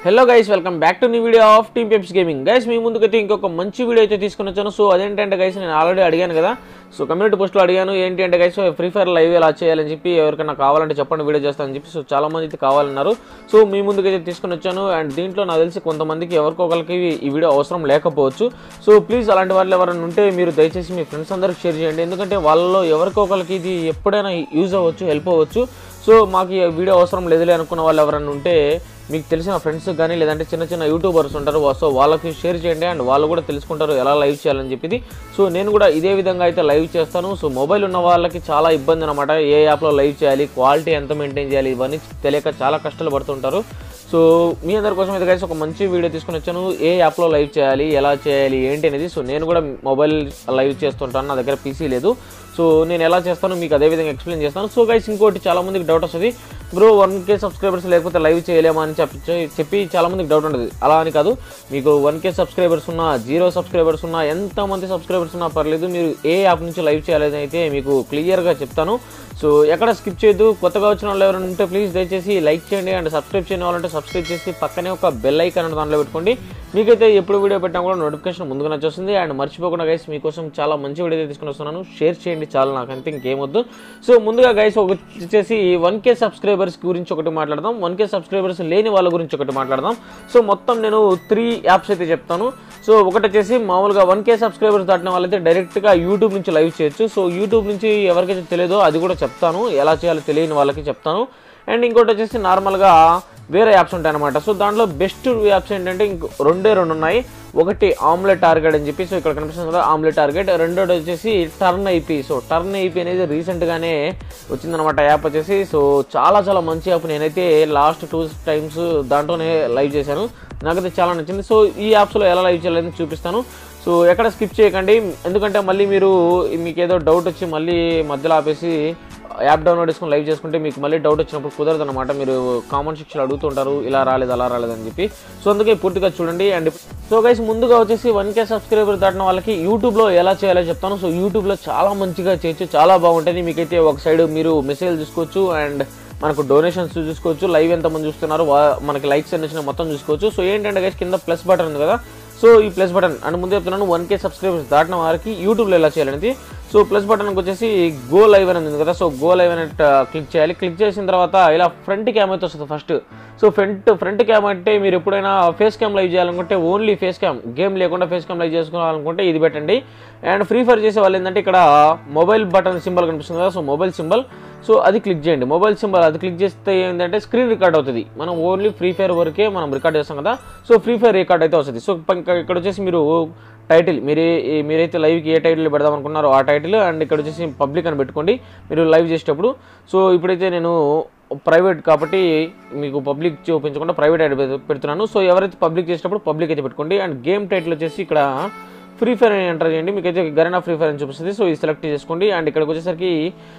hello guys welcome back to new video of team Peps gaming guys మీ ముందుకైతే ఇంకొక మంచి వీడియో అయితే తీసుకుని వచ్చాను సో అదేంటంటే గైస్ నేను ఆల్రెడీ అడిగాను కదా సో కమ్యూనిటీ పోస్ట్లో అడిగాను ఏంటి అంటే గైస్ ఫ్రీ ఫైర్ లైవ్ ఎలా చేయాలని చెప్పి ఎవరికైనా కావాలంటే చెప్పండి వీడియో చేస్తానని చెప్పి సో చాలా మంది అయితే కావాలన్నారు సో మీ ముందుకైతే తీసుకుని వచ్చాను అండ్ దీంట్లో నాకు తెలిసి కొంతమందికి ఎవరికొకరికి ఈ వీడియో అవసరం లేకపోవచ్చు సో ప్లీజ్ అలాంటి వాళ్ళు ఎవరైనా ఉంటే మీరు దయచేసి మీ ఫ్రెండ్స్ అందరికి షేర్ చేయండి ఎందుకంటే వాళ్ళలో ఎవరికొకరికి ఇది ఎప్పుడైనా యూజ్ అవ్వచ్చు హెల్ప్ అవ్వచ్చు సో మాకు ఈ వీడియో అవసరం లేదులే అనుకున్న వాళ్ళు ఎవరైనా ఉంటే మీకు తెలిసిన ఫ్రెండ్స్ కానీ లేదంటే చిన్న చిన్న యూట్యూబర్స్ ఉంటారు వా- సో వాళ్ళకి షేర్ చేయండి అండ్ వాళ్ళు కూడా తెలుసుకుంటారు ఎలా లైవ్ చేయాలని చెప్పి సో నేను కూడా ఇదే విధంగా అయితే లైవ్ చేస్తాను సో మొబైల్ ఉన్న వాళ్ళకి చాలా ఇబ్బంది అనమాట ఏ యాప్లో లైవ్ చేయాలి క్వాలిటీ ఎంత మెయింటైన్ చేయాలి ఇవన్నీ తెలియక చాలా కష్టాలు పడుతుంటారు సో మీ అందరి కోసం అయితే కలిసి ఒక మంచి వీడియో తీసుకొని వచ్చాను ఏ యాప్లో లైవ్ చేయాలి ఎలా చేయాలి ఏంటి అనేది సో నేను కూడా మొబైల్ లైవ్ చేస్తుంటాను నా దగ్గర పీసీ లేదు సో నేను ఎలా చేస్తానో మీకు అదే విధంగా ఎక్స్ప్లెయిన్ చేస్తాను సో గైస్ ఇంకోటి చాలా మందికి డౌట్ వస్తుంది బ్రో వన్ కే సబ్స్క్రైబర్స్ లేకపోతే లైవ్ చేయలేమా అని చెప్పి చెప్పి చాలా మందికి డౌట్ ఉంటుంది అలా అని కాదు మీకు వన్ కే సబ్స్క్రైబర్స్ ఉన్నా జీరో సబ్స్క్రైబర్స్ ఉన్నా ఎంతమంది సబ్స్క్రైబర్స్ ఉన్నా పర్లేదు మీరు ఏ యాప్ నుంచి లైవ్ చేయాలని అయితే మీకు క్లియర్గా చెప్తాను సో ఎక్కడ స్కిప్ చేయొద్దు కొత్తగా వచ్చిన వాళ్ళు ఎవరైనా ఉంటే ప్లీజ్ దయచేసి లైక్ చేయండి అండ్ సబ్స్క్రైబ్ చేయని వాళ్ళంటే సబ్స్క్రైబ్ చేసి పక్కనే ఒక బెల్ ఐకాన్ అనే దాంట్లో పెట్టుకోండి మీకైతే ఎప్పుడు వీడియో పెట్టినా కూడా నోటిఫికేషన్ ముందుగా వచ్చేస్తుంది అండ్ మర్చిపోకుండా గైస్ మీకోసం చాలా మంచి వీడియో అయితే తీసుకుని వస్తున్నాను షేర్ చేయండి చాలా నాకు అంతే ఇంకేమొద్దు సో ముందుగా గైస్ ఒక వచ్చేసి వన్ కే సబ్స్క్రైబర్స్ గురించి ఒకటి మాట్లాడదాం వన్ కే సబ్స్క్రైబర్స్ లేని వాళ్ళ గురించి ఒకటి మాట్లాడదాం సో మొత్తం నేను త్రీ యాప్స్ అయితే చెప్తాను సో ఒకటి వచ్చేసి మామూలుగా వన్ కే సబ్స్క్రైబర్స్ దాటిన వాళ్ళైతే డైరెక్ట్గా యూట్యూబ్ నుంచి లైవ్ చేయొచ్చు సో యూట్యూబ్ నుంచి ఎవరికైతే తెలియదో అది కూడా చెప్తాను ఎలా చేయాలో తెలియని వాళ్ళకి చెప్తాను అండ్ ఇంకోటి వచ్చేసి నార్మల్గా వేరే యాప్స్ ఉంటాయి అనమాట సో దాంట్లో బెస్ట్ యాప్స్ ఏంటంటే ఇంకో రెండే రెండు ఉన్నాయి ఒకటి ఆమ్లెట్ టార్గెట్ అని చెప్పి సో ఇక్కడ కనిపిస్తుంది కదా ఆమ్లెట్ టార్గెట్ రెండోది వచ్చేసి Turnip so Turnip అనేది రీసెంట్గానే వచ్చిందనమాట యాప్ వచ్చేసి సో చాలా చాలా మంచి యాప్ నేనైతే లాస్ట్ టూ టైమ్స్ దాంట్లోనే లైవ్ చేశాను నాకైతే చాలా నచ్చింది సో ఈ యాప్స్లో ఎలా లైవ్ చేయాలని చూపిస్తాను సో ఎక్కడ స్కిప్ చేయకండి ఎందుకంటే మళ్ళీ మీరు మీకు ఏదో డౌట్ వచ్చి మళ్ళీ మధ్యలో ఆపేసి యాప్ డౌన్లోడ్ చేసుకుని లైవ్ చేసుకుంటే మీకు మళ్ళీ డౌట్ వచ్చినప్పుడు కుదరదు అనమాట మీరు కామెంట్ సెక్షన్ అడుగుతుంటారు ఇలా రాలేదు అలా రాలేదు అని చెప్పి సో అందుకే పూర్తిగా చూడండి అండ్ సో గైస్ ముందుగా వచ్చేసి వన్ కే సబ్స్క్రైబర్ దాటిన వాళ్ళకి యూట్యూబ్లో ఎలా చేయాలో చెప్తాను సో యూట్యూబ్లో చాలా మంచిగా చేయొచ్చు చాలా బాగుంటుంది మీకైతే ఒక సైడ్ మీరు మెసేజ్ చూసుకోవచ్చు అండ్ మనకు డొనేషన్స్ చూసుకోవచ్చు లైవ్ ఎంతమంది చూస్తున్నారు వా- మనకి లైక్స్ ఎన్ని వచ్చినా మొత్తం చూసుకోవచ్చు సో ఏంటంటే గైస్ కింద ప్లస్ బటన్ ఉంది కదా సో ఈ ప్లస్ బటన్ అండ్ ముందు చెప్తున్నాను వన్ కే సబ్స్క్రైబర్స్ దాటిన వారికి యూట్యూబ్లో ఎలా చేయాలనేది సో ప్లస్ బటన్కి వచ్చేసి గో లైవ్ అని ఉంది కదా సో గో లైవ్ అని క్లిక్ చేయాలి క్లిక్ చేసిన తర్వాత ఇలా ఫ్రంట్ క్యామ్ అయితే వస్తుంది first so front front cam అంటే మీరు ఎప్పుడైనా ఫేస్ క్యామ్ లైవ్ చేయాలనుకుంటే ఓన్లీ ఫేస్ క్యామ్ గేమ్ లేకుండా ఫేస్ క్యామ్ లైవ్ చేసుకోవాలనుకుంటే ఇది పెట్టండి అండ్ ఫ్రీ ఫైర్ చేసే వాళ్ళు ఏంటంటే ఇక్కడ మొబైల్ బటన్ సింబల్ కనిపిస్తుంది కదా సో మొబైల్ సింబల్ సో అది క్లిక్ చేయండి మొబైల్ సింబల్ అది క్లిక్ చేస్తే ఏంటంటే స్క్రీన్ రికార్డ్ అవుతుంది మనం ఓన్లీ ఫ్రీ ఫైర్ వరకే మనం రికార్డ్ చేస్తాం కదా సో ఫ్రీ ఫైర్ రికార్డ్ అయితే వస్తుంది సో ఇంకా ఇక్కడ వచ్చేసి మీరు టైటిల్ మీరే ఈ- మీరైతే లైవ్కి ఏ టైటిల్ పెడదాం అనుకున్నారో ఆ టైటిల్ అండ్ ఇక్కడ వచ్చేసి పబ్లిక్ అని పెట్టుకోండి మీరు లైవ్ చేసేటప్పుడు సో ఇప్పుడైతే నేను ప్రైవేట్ కాబట్టి మీకు పబ్లిక్ చూపించకుండా ప్రైవేట్ ఐడి పెడుతున్నాను సో ఎవరైతే పబ్లిక్ చేసేటప్పుడు పబ్లిక్ అయితే పెట్టుకోండి అండ్ గేమ్ టైటిల్ వచ్చేసి ఇక్కడ ఫ్రీ ఫైర్ అని ఎంటర్ చేయండి మీకు అయితే గరీనా ఫ్రీ ఫైర్ అని చూపిస్తుంది సో ఇది సెలెక్ట్ చేసుకోండి అండ్ ఇక్కడికి వచ్చేసరికి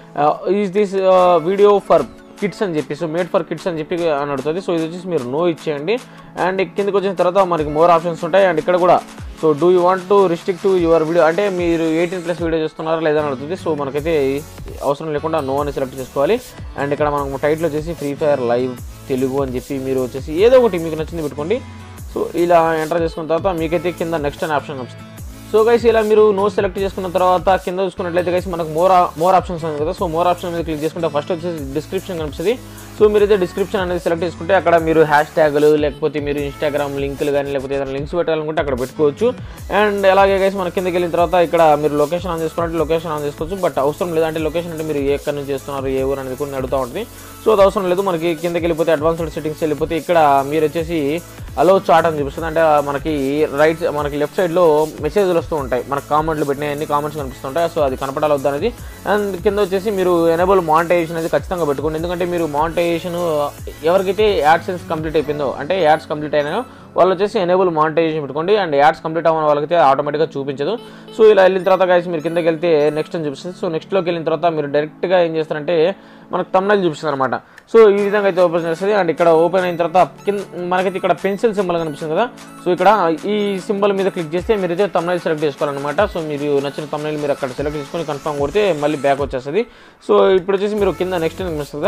is this video for kids అని చెప్పి సో మేడ్ ఫర్ కిడ్స్ అని చెప్పి అని అడుగుతుంది సో ఇది వచ్చేసి మీరు నో ఇచ్చేయండి అండ్ కిందకి వచ్చిన తర్వాత మనకి మోర్ ఆప్షన్స్ ఉంటాయి అండ్ ఇక్కడ కూడా so do you want to restrict to your video అంటే మీరు ఎయిటీన్ ప్లస్ వీడియో చేస్తున్నారా లేదా అని అడుగుతుంది సో మనకైతే అవసరం లేకుండా నో అని సెలెక్ట్ చేసుకోవాలి అండ్ ఇక్కడ మనం టైటిల్ వచ్చేసి ఫ్రీ ఫైర్ లైవ్ తెలుగు అని చెప్పి మీరు వచ్చేసి ఏదో ఒకటి మీకు నచ్చింది పెట్టుకోండి సో ఇలా ఎంటర్ చేసుకున్న తర్వాత మీకైతే కింద నెక్స్ట్ అనే ఆప్షన్ వస్తుంది సో గైస్ ఇలా మీరు నో సెలెక్ట్ చేసుకున్న తర్వాత కింద చూసుకున్నట్లయితే గైస్ మనకు మోర్ మోర్ ఆప్షన్స్ ఉంది కదా సో మోర్ ఆప్షన్ మీద క్లిక్ చేసుకుంటే ఫస్ట్ వచ్చేసి డిస్క్రిప్షన్ కనిపిస్తుంది సో మీరైతే డిస్క్రిప్షన్ అనేది సెలెక్ట్ చేసుకుంటే అక్కడ మీరు హ్యాష్ ట్యాగులు లేకపోతే మీరు ఇన్స్టాగ్రామ్ లింకులు కానీ లేకపోతే ఏదైనా లింక్స్ పెట్టాలనుకుంటే అక్కడ పెట్టుకోవచ్చు అండ్ అలాగే గైస్ మన కిందకి వెళ్ళిన తర్వాత ఇక్కడ మీరు లొకేషన్ ఆన్ చేసుకున్నట్టు లొకేషన్ ఆన్ చేసుకోవచ్చు బట్ అవసరం లేదంటే లొకేషన్ అంటే మీరు ఎక్కడి నుంచి చేస్తున్నారు ఏ ఊరు అనేది కూడా అడుగుతూ ఉంటుంది సో అది అవసరం లేదు మనకి కిందకి వెళ్ళిపోతే అడ్వాన్స్డ్ సెట్టింగ్స్ వెళ్ళిపోతే ఇక్కడ మీరు వచ్చేసి అలో చాట్ అని చూపిస్తుంది అంటే మనకి రైట్ మనకి లెఫ్ట్ సైడ్లో మెసేజ్లు వస్తూ ఉంటాయి మనకు కామెంట్లు పెట్టిన అన్ని కామెంట్స్ కనిపిస్తుంటాయి సో అది కనపడాలి వద్దు అనేది అండ్ కింద వచ్చేసి మీరు ఎనేబుల్ మానిటైజేషన్ అనేది ఖచ్చితంగా పెట్టుకోండి ఎందుకంటే మీరు మానిటైజేషన్ ఎవరికైతే యాడ్సెన్స్ కంప్లీట్ అయిపోయిందో అంటే యాడ్స్ కంప్లీట్ అయినాయో వాళ్ళు వచ్చేసి ఎనేబుల్ మానిటైజేషన్ పెట్టుకోండి అండ్ యాడ్స్ కంప్లీట్ అవ్వని వాళ్ళకైతే ఆటోమేటిక్గా చూపించదు సో ఇలా వెళ్ళిన తర్వాత guys మీరు కిందకి వెళ్తే నెక్స్ట్ అని చూపిస్తుంది సో నెక్స్ట్లోకి వెళ్ళిన తర్వాత మీరు డైరెక్ట్గా ఏం చేస్తారంటే మనకు తమ్నైల్ చూపిస్తుంది అనమాట సో ఈ విధంగా అయితే ఓపెన్ చేస్తుంది అండ్ ఇక్కడ ఓపెన్ అయిన తర్వాత కింద మనకైతే ఇక్కడ పెన్సిల్ సింబల్ కనిపిస్తుంది కదా సో ఇక్కడ ఈ సింబల్ మీద క్లిక్ చేస్తే మీరైతే తమ్నైల్ సెలెక్ట్ చేసుకోవాలన్నమాట సో మీరు నచ్చిన తమ్నైల్ మీరు అక్కడ సెలెక్ట్ చేసుకొని కన్ఫర్మ్ కొడితే మళ్ళీ బ్యాక్ వచ్చేస్తుంది సో ఇప్పుడు వచ్చేసి మీరు కింద నెక్స్ట్ కనిపిస్తుంది కదా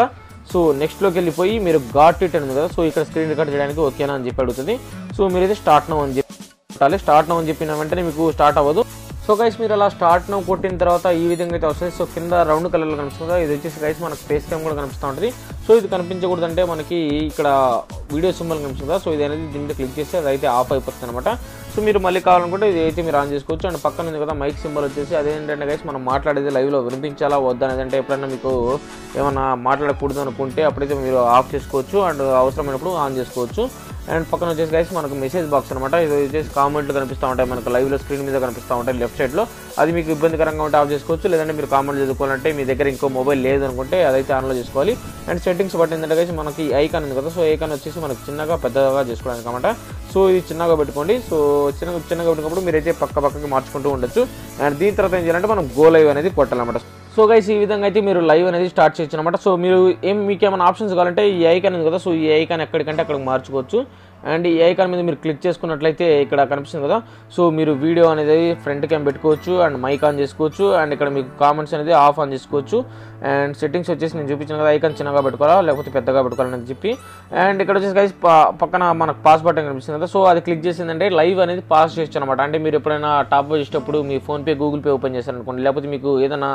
సో నెక్స్ట్లోకి వెళ్ళిపోయి మీరు గాట్ ఇట్ ఉంది కదా సో ఇక్కడ స్క్రీన్ రికార్డ్ చేయడానికి ఓకేనా అని చెప్పి అడుగుతుంది సో మీరైతే స్టార్ట్ నో అని చెప్పి కొట్టాలి స్టార్ట్ నో అని చెప్పిన వెంటనే మీకు స్టార్ట్ అవ్వదు సో గైస్ మీరు అలా స్టార్ట్ నో కొట్టిన తర్వాత ఈ విధంగా అయితే వస్తుంది సో కింద రౌండ్ కలర్లో కనిపిస్తుంది ఇది వచ్చేసి గైస్ మనకు ఫేస్ క్యామ్ కూడా కనిపిస్తూ ఉంటుంది సో ఇది కనిపించకూడదంటే మనకి ఇక్కడ వీడియో సింబల్ కనిపిస్తుంది కదా సో ఇది అనేది దీని మీద క్లిక్ చేస్తే అది అయితే ఆఫ్ అయిపోతుంది అనమాట సో మీరు మళ్ళీ కావాలనుకుంటే ఇది అయితే మీరు ఆన్ చేసుకోవచ్చు అండ్ పక్కన ఉంది కదా మైక్ సింబల్ వచ్చేసి అదేంటంటే గైస్ మనం మాట్లాడేది లైవ్లో వినిపించాలా వద్దా అనేది అంటే ఎప్పుడైనా మీకు ఏమన్నా మాట్లాడకూడదు అనుకుంటే అప్పుడైతే మీరు ఆఫ్ చేసుకోవచ్చు అండ్ అవసరమైనప్పుడు ఆన్ చేసుకోవచ్చు అండ్ పక్కన వచ్చేసి గైస్ మనకు మెసేజ్ బాక్స్ అనమాట ఇది వచ్చేసి కామెంట్లు కనిపిస్తూ ఉంటాయి మనకు లైవ్లో స్క్రీన్ మీద కనిపిస్తూ ఉంటాయి లెఫ్ట్ సైడ్లో అది మీకు ఇబ్బందికరంగా ఉంటే ఆఫ్ చేసుకోవచ్చు లేదంటే మీరు కామెంట్ చదువుకోవాలంటే మీ దగ్గర ఇంకో మొబైల్ లేదు అనుకుంటే అదైతే ఆన్లో చేసుకోవాలి అండ్ సెట్టింగ్స్ బట్టి ఏంటంటే గైస్ మనకి ఐకాన్ ఉంది కదా సో ఐకాన్ వచ్చేసి మనకి చిన్నగా పెద్దగా చేసుకోవడానికి అనమాట సో ఇది చిన్నగా పెట్టుకోండి సో చిన్నగా చిన్నగా పెట్టుకున్నప్పుడు మీరైతే పక్క పక్కకి మార్చుకుంటూ ఉండొచ్చు అండ్ దీని తర్వాత ఏం చేయాలంటే మనం గో లైవ్ అనేది కొట్టాలన్నమాట సో గైస్ ఈ విధంగా అయితే మీరు లైవ్ అనేది స్టార్ట్ చేయొచ్చు అనమాట సో మీరు ఏం మీకు ఏమైనా ఆప్షన్స్ కావాలంటే ఈ ఐకాన్ ఉంది కదా సో ఈ ఐకాన్ ఎక్కడికంటే అక్కడికి మార్చుకోవచ్చు అండ్ ఈ ఐకాన్ మీద మీరు క్లిక్ చేసుకున్నట్లయితే ఇక్కడ కనిపిస్తుంది కదా సో మీరు వీడియో అనేది ఫ్రంట్ క్యామ్ పెట్టుకోవచ్చు అండ్ మైక్ ఆన్ చేసుకోవచ్చు అండ్ ఇక్కడ మీకు కామెంట్స్ అనేది ఆఫ్ ఆన్ చేసుకోవచ్చు అండ్ సెట్టింగ్స్ వచ్చేసి నేను చూపించిన కదా ఐకాన్ చిన్నగా పెట్టుకోవాలా లేకపోతే పెద్దగా పెట్టుకోవాలని చెప్పి అండ్ ఇక్కడ వచ్చేసి గైస్ పక్కన మనకు పాస్ బటన్ కనిపిస్తుంది కదా సో అది క్లిక్ చేసిందంటే లైవ్ అనేది పాస్ చేయొచ్చు అనమాట అంటే మీరు ఎప్పుడైనా టాప్ చేసేటప్పుడు మీ ఫోన్పే గూగుల్ పే ఓపెన్ చేశారనుకోండి లేకపోతే మీకు ఏదైనా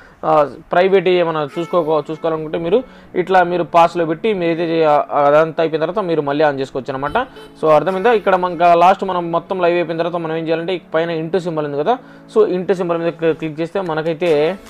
ప్రైవేట్ ఏమైనా చూసుకో చూసుకోవాలనుకుంటే మీరు ఇట్లా మీరు పాస్లో పెట్టి మీరైతే అదంతా అయిపోయిన తర్వాత మీరు మళ్ళీ ఆన్ చేసుకోవచ్చు అనమాట సో అర్థమైందా ఇక్కడ మనకు లాస్ట్ మనం మొత్తం లైవ్ అయిపోయిన తర్వాత మనం ఏం చేయాలంటే పైన ఇంటూ సింబల్ ఉంది కదా సో ఇంటూ సింబల్ మీద క్లిక్ చేస్తే మనకైతే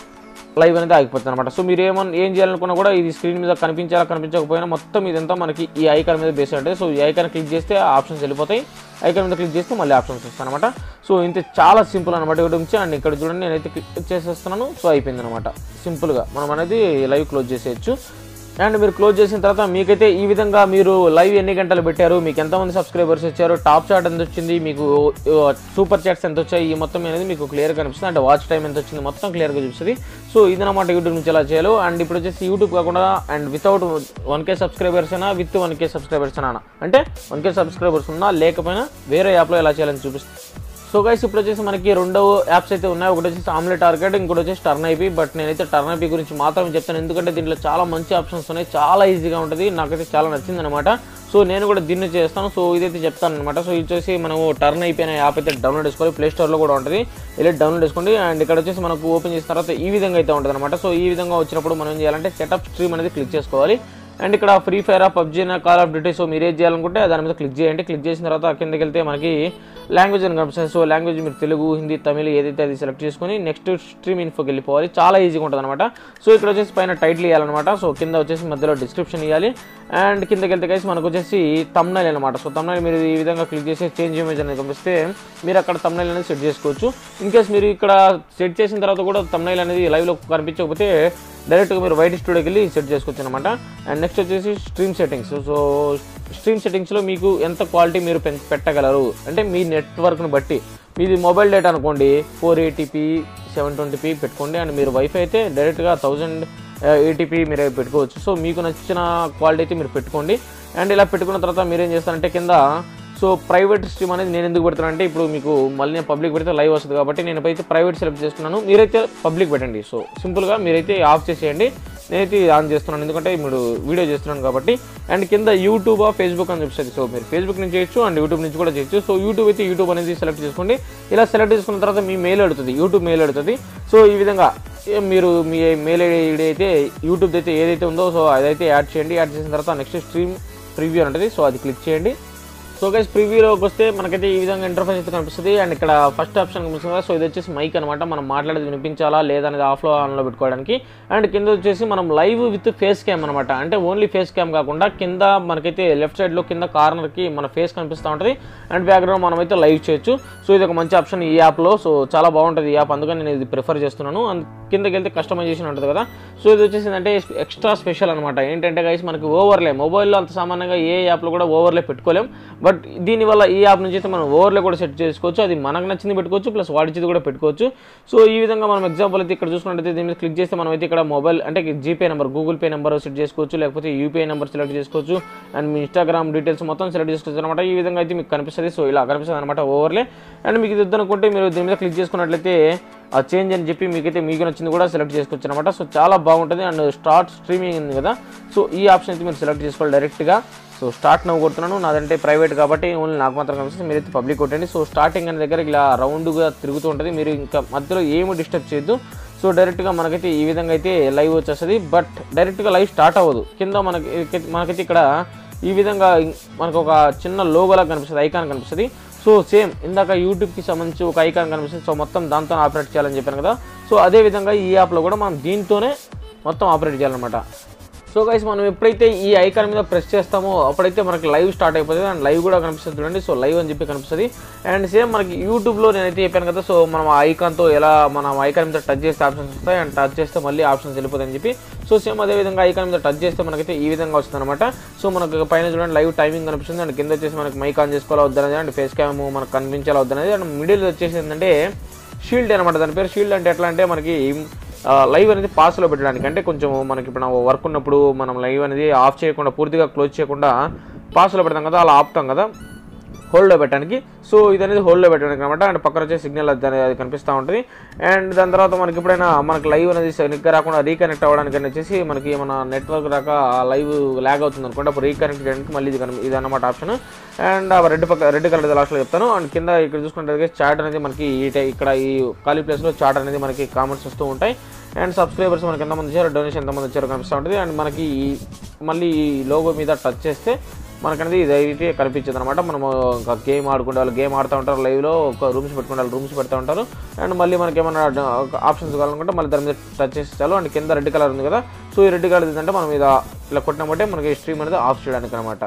లైవ్ అనేది ఆగిపోతుంది అనమాట సో మీరు ఏమన్నా ఏం చేయాలనుకున్నా కూడా ఇది స్క్రీన్ మీద కనిపించాలా కనిపించకపోయినా మొత్తం ఇదంతా మనకి ఈ ఐకాన్ మీద బేస్ ఉంటుంది సో ఈ ఐకాన్ క్లిక్ చేస్తే ఆప్షన్స్ వెళ్ళిపోతాయి ఐకాన్ మీద క్లిక్ చేస్తే మళ్ళీ ఆప్షన్స్ వస్తాయి అనమాట సో ఇంత చాలా సింపుల్ అనమాట ఇక్కడ నుంచి అండ్ ఇక్కడ చూడండి నేనైతే క్లిక్ చేసేస్తున్నాను సో అయిపోయింది అనమాట సింపుల్గా మనం అనేది లైవ్ క్లోజ్ చేసేయచ్చు అండ్ మీరు క్లోజ్ చేసిన తర్వాత మీకైతే ఈ విధంగా మీరు లైవ్ ఎన్ని గంటలు పెట్టారు మీకు ఎంతమంది సబ్స్క్రైబర్స్ వచ్చారు టాప్ చాట్ ఎంత వచ్చింది మీకు సూపర్ చాట్స్ ఎంత వచ్చాయి ఈ మొత్తం అనేది మీకు క్లియర్గా కనిపిస్తుంది అంటే వాచ్ టైం ఎంత వచ్చింది మొత్తం క్లియర్గా చూపిస్తుంది సో ఇదన్నమాట యూట్యూబ్ నుంచి ఎలా చేయాలో అండ్ ఇప్పుడు వచ్చేసి యూట్యూబ్ కాకుండా and without one K subscribers అయినా విత్ వన్ కే సబ్స్క్రైబర్స్ అయినా అంటే వన్ కే సబ్స్క్రైబర్స్ ఉన్నా లేకపోయినా వేరే యాప్లో ఎలా చేయాలని చూపిస్తుంది సో గైస్ ఇప్పుడు వచ్చేసి మనకి రెండు యాప్స్ అయితే ఉన్నాయి ఒకటి వచ్చేసి ఆమ్లెట్ టార్గెట్ ఇంకోటి వచ్చేసి టర్న్ ఐపీ బట్ నేనైతే టర్న్ ఐపీ గురించి మాత్రం చెప్తాను ఎందుకంటే దీంట్లో చాలా మంచి ఆప్షన్స్ ఉన్నాయి చాలా ఈజీగా ఉంటుంది నాకైతే చాలా నచ్చింది అనమాట సో నేను కూడా దీన్ని చేస్తాను సో ఇదైతే చెప్తాను అనమాట సో ఇది వచ్చేసి మనము టర్న్ అయిపోయిన యాప్ అయితే డౌన్లోడ్ చేసుకోవాలి ప్లే స్టోర్లో కూడా ఉంటుంది వెళ్ళి డౌన్లోడ్ చేసుకోండి అండ్ ఇక్కడ వచ్చేసి మనకు ఓపెన్ చేసిన తర్వాత ఈ విధంగా అయితే ఉంటుంది అనమాట సో ఈ విధంగా వచ్చినప్పుడు మనం ఏం చేయాలంటే సెటప్ స్ట్రీమ్ అనేది క్లిక్ చేసుకోవాలి అండ్ ఇక్కడ Free Fire PUBG Call of Duty so మీరు ఏం చేయాలనుకుంటే దాని మీద క్లిక్ చేయండి క్లిక్ చేసిన తర్వాత కిందకి వెళ్తే మనకి లాంగ్వేజ్ అని కనిపిస్తుంది సో లాంగ్వేజ్ మీరు తెలుగు హిందీ తమిళ్ ఏదైతే అది సెలెక్ట్ చేసుకొని నెక్స్ట్ స్ట్రీమ్ ఇన్ఫోకి వెళ్ళిపోవాలి చాలా ఈజీగా ఉంటుంది అనమాట సో ఇక్కడ వచ్చేసి పైన టైటిల్ ఇవ్వాలన్నమాట సో కింద వచ్చేసి మధ్యలో డిస్క్రిప్షన్ ఇవ్వాలి అండ్ కిందకి వెళ్తే కలిసి మనకు వచ్చేసి తమ్నైల్ అనమాట సో తమ్నైల్ మీరు ఈ విధంగా క్లిక్ చేసి చేంజ్ ఇమేజ్ అనేది కనిపిస్తే మీరు అక్కడ తమ్నైల్ అనేది సెట్ చేసుకోవచ్చు ఇన్ కేస్ మీరు ఇక్కడ సెట్ చేసిన తర్వాత కూడా తమ్నైల్ అనేది లైవ్లో కనిపించకపోతే డైరెక్ట్గా మీరు వైట్ స్టూడియోకి వెళ్ళి సెట్ చేసుకోవచ్చు అనమాట అండ్ నెక్స్ట్ వచ్చేసి స్ట్రీమ్ సెట్టింగ్స్ సో స్ట్రీమ్ సెట్టింగ్స్లో మీకు ఎంత క్వాలిటీ మీరు పెన్- పెట్టగలరు అంటే మీ నెట్వర్క్ని బట్టి మీది మొబైల్ డేటా అనుకోండి ఫోర్ ఎయిటీపీ సెవెన్ ట్వంటీపీ పెట్టుకోండి అండ్ మీరు వైఫై అయితే డైరెక్ట్గా థౌజండ్ ఏటీపీ మీరు పెట్టుకోవచ్చు సో మీకు నచ్చిన క్వాలిటీ అయితే మీరు పెట్టుకోండి అండ్ ఇలా పెట్టుకున్న తర్వాత మీరు ఏం చేస్తారంటే కింద సో ప్రైవేట్ స్ట్రీమ్ అనేది నేను ఎందుకు పెడతానంటే ఇప్పుడు మీకు మళ్ళీ నేను పబ్లిక్ పెడితే లైవ్ వస్తుంది కాబట్టి నేను అయితే ప్రైవేట్ సెలెక్ట్ చేసుకున్నాను మీరైతే పబ్లిక్ పెట్టండి సో సింపుల్గా మీరైతే ఆఫ్ చేసేయండి నేనైతే ఇది ఆన్ చేస్తున్నాను ఎందుకంటే ఇప్పుడు వీడియో చేస్తున్నాను కాబట్టి అండ్ కింద యూట్యూబ్ ఫేస్బుక్ అని చూపిస్తుంది సో మీరు ఫేస్బుక్ నుంచి చేయొచ్చు అండ్ యూట్యూబ్ నుంచి కూడా చేయొచ్చు సో యూట్యూబ్ అయితే యూట్యూబ్ అనేది సెలెక్ట్ చేసుకోండి ఇలా సెలెక్ట్ చేసుకున్న తర్వాత మీ మెయిల్ అడుగుతుంది యూట్యూబ్ మెయిల్ అడుగుతుంది సో ఈ విధంగా ఏ మీరు మీ మెయిల్ ఐడి అయితే యూట్యూబ్ అయితే ఏదైతే ఉందో సో అదైతే యాడ్ చేయండి యాడ్ చేసిన తర్వాత నెక్స్ట్ స్ట్రీమ్ ప్రివ్యూ అని ఉంటుంది సో అది క్లిక్ చేయండి సో గైస్ ప్రివ్యూలోకి వస్తే మనకైతే ఈ విధంగా ఇంటర్ఫేస్ అయితే కనిపిస్తుంది అండ్ ఇక్కడ ఫస్ట్ ఆప్షన్ కనిపిస్తుంది కదా సో ఇది వచ్చేసి మైక్ అనమాట మనం మాట్లాడేది వినిపించాలా లేదా అనేది ఆఫ్లో ఆన్లో పెట్టుకోవడానికి అండ్ కింద వచ్చేసి మనం లైవ్ విత్ ఫేస్ క్యామ్ అనమాట అంటే ఓన్లీ ఫేస్ క్యామ్ కాకుండా కింద మనకైతే లెఫ్ట్ సైడ్లో కింద కార్నర్కి మన ఫేస్ కనిపిస్తూ ఉంటుంది అండ్ బ్యాక్గ్రౌండ్ మనం అయితే లైవ్ చేయొచ్చు సో ఇది ఒక మంచి ఆప్షన్ ఈ యాప్లో సో చాలా బాగుంటుంది ఈ యాప్ అందుకని నేను ఇది ప్రిఫర్ చేస్తున్నాను అండ్ కిందకి వెళ్తే కస్టమైజేషన్ ఉంటుంది కదా సో ఇది వచ్చేసి అంటే ఎక్స్ట్రా స్పెషల్ అనమాట ఏంటంటే గైస్ మనకి ఓవర్లే మొబైల్లో అంత సామాన్యంగా ఏ యాప్లో కూడా ఓవర్లే పెట్టుకోలేం బట్ బట్ దీనివల్ల ఈ యాప్ నుంచి అయితే మనం ఓవర్లే కూడా సెట్ చేసుకోవచ్చు అది మనకు నచ్చింది పెట్టుకోవచ్చు ప్లస్ వాడిచింది కూడా పెట్టుకోవచ్చు సో ఈ విధంగా మనం ఎగ్జాంపుల్ అయితే ఇక్కడ చూసుకున్నట్టయితే దీని మీద క్లిక్ చేస్తే మనం అయితే ఇక్కడ మొబైల్ అంటే GPay number Google Pay number set చేసుకోవచ్చు లేకపోతే యూపీఐ నెంబర్ సెలెక్ట్ చేసుకోవచ్చు అండ్ మీ ఇన్స్టాగ్రామ్ డీటెయిల్స్ మొత్తం సెలెక్ట్ చేసుకోవచ్చు అనమాట ఈ విధంగా అయితే మీకు కనిపిస్తుంది సో ఇలా కనిపిస్తుంది అనమాట ఓవర్లే అండ్ మీకు ఇది వద్దనుకుంటే మీరు దీని మీద క్లిక్ చేసుకున్నట్లయితే ఆ చేంజ్ అని చెప్పి మీకైతే మీకు నచ్చింది కూడా సెలెక్ట్ చేసుకోవచ్చు అనమాట సో చాలా బాగుంటుంది అండ్ స్టార్ట్ స్ట్రీమింగ్ ఉంది కదా సో ఈ ఆప్షన్ అయితే మీరు సెలెక్ట్ చేసుకోవాలి డైరెక్ట్గా సో స్టార్ట్ నవ్వు కొడుతున్నాను నాదంటే ప్రైవేట్ కాబట్టి ఓన్లీ నాకు మాత్రం కనిపిస్తుంది మీరైతే పబ్లిక్ కొట్టండి సో స్టార్టింగ్ అనే దగ్గర ఇలా రౌండ్గా తిరుగుతూ ఉంటుంది మీరు ఇంకా మధ్యలో ఏమి డిస్టర్బ్ చేయొద్దు సో డైరెక్ట్గా మనకైతే ఈ విధంగా అయితే లైవ్ వచ్చేస్తుంది బట్ డైరెక్ట్గా లైవ్ స్టార్ట్ అవ్వదు కింద మనకి మనకైతే ఇక్కడ ఈ విధంగా మనకు ఒక చిన్న లోగోలా కనిపిస్తుంది ఐకాన్ కనిపిస్తుంది సో సేమ్ ఇందాక యూట్యూబ్కి సంబంధించి ఒక ఐకాన్ కనిపిస్తుంది సో మొత్తం దాంతో ఆపరేట్ చేయాలని చెప్పాను కదా సో అదే విధంగా ఈ యాప్లో కూడా మనం దీంతోనే మొత్తం ఆపరేట్ చేయాలన్నమాట సో గైస్ మనం ఎప్పుడైతే ఈ ఐకాన్ మీద ప్రెస్ చేస్తామో అప్పుడైతే మనకి లైవ్ స్టార్ట్ అయిపోతుంది అండ్ లైవ్ కూడా కనిపిస్తుంది చూడండి సో లైవ్ అని చెప్పి కనిపిస్తుంది అండ్ సేమ్ మనకి యూట్యూబ్లో నేనైతే చెప్పాను కదా సో మనం ఆ ఐకాన్తో ఎలా మనం ఐకాన్ మీద టచ్ చేస్తే ఆప్షన్స్ వస్తాయి అండ్ టచ్ చేస్తే మళ్ళీ ఆప్షన్స్ వెళ్ళిపోతాయి అని చెప్పి సో సేమ్ అదే విధంగా ఐకాన్ మీద టచ్ చేస్తే మనకైతే ఈ విధంగా వస్తుంది అనమాట సో మనకు పైన చూడండి లైవ్ టైమింగ్ కనిపిస్తుంది అండ్ కింద వచ్చేసి మనకి మైక్ ఆన్ చేసుకోవాలా వద్దనేది అండ్ ఫేస్ క్యామ్ మనకు కనిపించాలా వద్దనేది అండ్ మిడిల్ వచ్చేసి ఏంటంటే షీల్డ్ అనమాట దాని పేరు షీల్డ్ అంటే ఎట్లా అంటే మనకి లైవ్ అనేది పాస్లో పెట్టడానికి అంటే కొంచెం మనకి ఇప్పుడు వర్క్ ఉన్నప్పుడు మనం లైవ్ అనేది ఆఫ్ చేయకుండా పూర్తిగా క్లోజ్ చేయకుండా పాస్లో పెడతాం కదా అలా ఆపుతాం కదా హోల్డ్లో పెట్టడానికి సో ఇది అనేది హోల్డ్లో పెట్టడానికి అనమాట అండ్ పక్కన వచ్చే సిగ్నల్ అది అది కనిపిస్తూ ఉంటుంది అండ్ దాని తర్వాత మనకి ఎప్పుడైనా మనకి లైవ్ అనేది సరిగ్గా రాకుండా రీకనెక్ట్ అవ్వడానికి అని వచ్చేసి మనకి మన నెట్వర్క్ రాక లైవ్ ల్యాగ్ అవుతుంది అనుకోండి అప్పుడు రీకనెక్ట్ చేయడానికి మళ్ళీ ఇది కనిపి ఇది అనమాట ఆప్షన్ అండ్ ఆ రెడ్ పక్క రెడ్ కలర్ లాస్ట్లో చెప్తాను అండ్ కింద ఇక్కడ చూసుకుంటే చాట్ అనేది మనకి ఈ టై- ఇక్కడ ఈ ఖాళీ ప్లేస్లో చాట్ అనేది మనకి కామెంట్స్ వస్తూ ఉంటాయి అండ్ సబ్స్క్రైబర్స్ మనకి ఎంతమంది వచ్చారో డొనేషన్ ఎంతమంది వచ్చారో కనిపిస్తూ ఉంటుంది అండ్ మనకి ఈ- మళ్ళీ ఈ లోగో మీద టచ్ చేస్తే మనకనేది ఇది అయితే కనిపించదు అనమాట మనము ఇంకా గేమ్ ఆడుకుంటే వాళ్ళు గేమ్ ఆడుతూ ఉంటారు లైవ్లో ఒక రూమ్స్ పెట్టుకుంటే వాళ్ళు రూమ్స్ పెడతా ఉంటారు అండ్ మళ్ళీ మనకి ఏమైనా ఆప్షన్స్ కావాలనుకుంటే మళ్ళీ దాని మీద టచ్ చేసి చాలు అండ్ కింద రెడ్ కలర్ ఉంది కదా సో ఈ రెడ్ కలర్ ఏంటంటే మనం మీద ఇలా కొట్టినప్పుడే మనకి స్ట్రీమ్ అనేది ఆఫ్ చేయడానికి అనమాట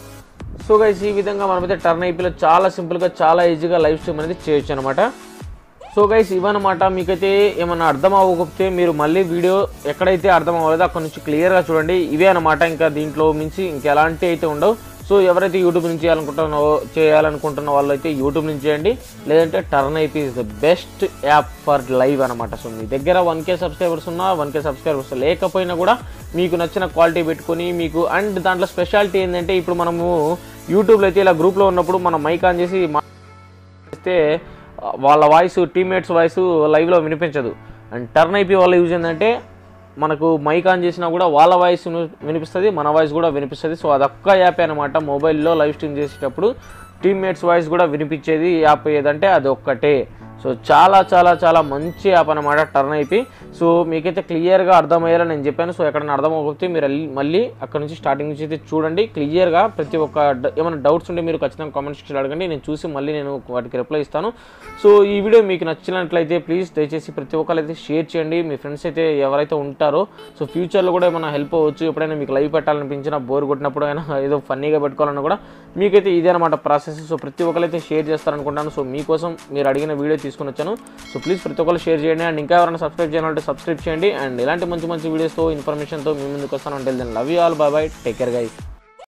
సో గైస్ ఈ విధంగా మనమైతే టర్న్ ఐపీలో చాలా సింపుల్గా చాలా ఈజీగా లైవ్ స్ట్రీమ్ అనేది చేయొచ్చు అనమాట సో గైస్ ఇవన్నమాట మీకైతే ఏమన్నా అర్థం అవ్వకపోతే మీరు మళ్ళీ వీడియో ఎక్కడైతే అర్థం అవ్వలేదో అక్కడ నుంచి క్లియర్గా చూడండి ఇవే అనమాట ఇంకా దీంట్లో మించి ఇంకెలాంటి అయితే ఉండవు సో ఎవరైతే యూట్యూబ్ నుంచి చేయాలనుకుంటున్నారో చేయాలనుకుంటున్న వాళ్ళు అయితే యూట్యూబ్ నుంచి చేయండి లేదంటే Turnip is the best app for live అనమాట సో మీ దగ్గర వన్ కే సబ్స్క్రైబర్స్ ఉన్నా వన్ కే సబ్స్క్రైబర్స్ లేకపోయినా కూడా మీకు నచ్చిన క్వాలిటీ పెట్టుకొని మీకు అండ్ దాంట్లో స్పెషాలిటీ ఏంటంటే ఇప్పుడు మనము యూట్యూబ్లో అయితే ఇలా గ్రూప్లో ఉన్నప్పుడు మనం మైక్ ఆన్ చేసి మా- చేస్తే వాళ్ళ వాయిస్ టీమ్మేట్స్ వాయిస్ లైవ్లో వినిపించదు అండ్ టర్న్ అయిపోయి వాళ్ళ యూజ్ ఏంటంటే మనకు మైక్ ఆన్ చేసినా కూడా వాళ్ళ వాయిస్ వినిపిస్తుంది మన వాయిస్ కూడా వినిపిస్తుంది సో అదొక్క యాప్ అనమాట మొబైల్లో లైవ్ స్ట్రీమ్ చేసేటప్పుడు టీమ్మేట్స్ వాయిస్ కూడా వినిపించేది యాప్ ఏదంటే అది ఒక్కటే సో చాలా చాలా చాలా మంచి యాప్ అనమాట టర్న్ అయిపోయి సో మీకైతే క్లియర్గా అర్థమయ్యేలా నేను చెప్పాను సో ఎక్కడైనా అర్థం అవ్వకపోతే మీరు వెళ్ళి- మళ్ళీ అక్కడ నుంచి స్టార్టింగ్ నుంచి అయితే చూడండి క్లియర్గా ప్రతి ఒక్క డ- ఏమైనా డౌట్స్ ఉంటే మీరు ఖచ్చితంగా కామెంట్ సెక్షన్లో అడగండి నేను చూసి మళ్ళీ నేను వాటికి రిప్లై ఇస్తాను సో ఈ వీడియో మీకు నచ్చినట్లయితే ప్లీజ్ దయచేసి ప్రతి ఒక్కరు అయితే షేర్ చేయండి మీ ఫ్రెండ్స్ అయితే ఎవరైతే ఉంటారో సో ఫ్యూచర్లో కూడా ఏమైనా హెల్ప్ అవ్వచ్చు ఎప్పుడైనా మీకు లైవ్ పెట్టాలనిపించినా బోర్ కొట్టినప్పుడు అయినా ఏదో ఫన్నీగా పెట్టుకోవాలన్నా కూడా మీకైతే ఇదే అనమాట ప్రాసెస్ సో ప్రతి ఒక్కరైతే షేర్ చేస్తారనుకుంటాను సో మీకోసం మీరు అడిగిన వీడియో తీసుకుని వచ్చాను సో ప్లీజ్ ప్రతి ఒక్కరు షేర్ చేయండి అండ్ ఇంకా ఎవరైనా సబ్స్క్రైబ్ చేయాలంటే సబ్స్క్రైబ్ చేయండి అండ్ ఇలాంటి మంచి మంచి వీడియోస్తో ఇన్ఫర్మేషన్తో మీ ముందుకు వస్తాను అంటే love you all bye bye take care guys